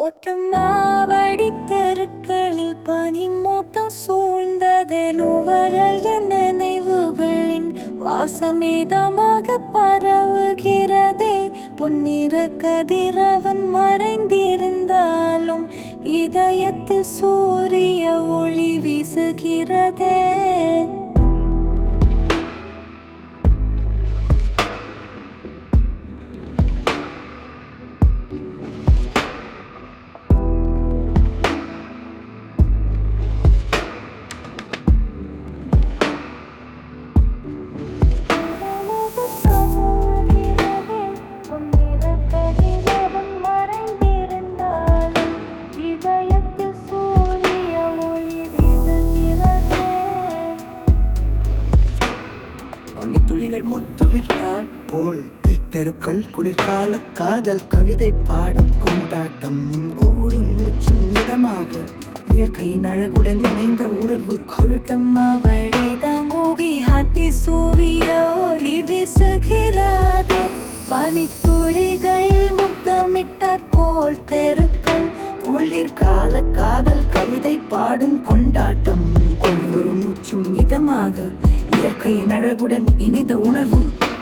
ஒட்டமாவடி தெருக்களில் பனிமூட்டம் சூழ்ந்ததே நுவரல் நினைவுகளின் வாசமேதமாக பரவுகிறதே பொன்னிற கதிரவன் மறைந்திருந்தாலும் இதயத்தில் சூரிய ஒளி வீசுகிறதே துளிகள் முத்துவிட்டால் போல் தெருக்கள் குளிர்கால காதல் கவிதை பாடம் கொண்டாட்டம் ஓடும் மூச்சும் இதமாக இயற்கையின் அழகுடன் இணைந்த உணர்வு கொழுட்டம் ஹாத்தி சூரிய ஒளி வீசுகிறது பனித்துளிகள் முத்தமிட்டார் போல் தெருக்கள் குளிர்கால காதல் கவிதை பாடும் கொண்டாட்டம் ஒவ்வொரு மூச்சும் இதமாக இயற்கையின் அழகுடன் இணைந்த உணர்வும்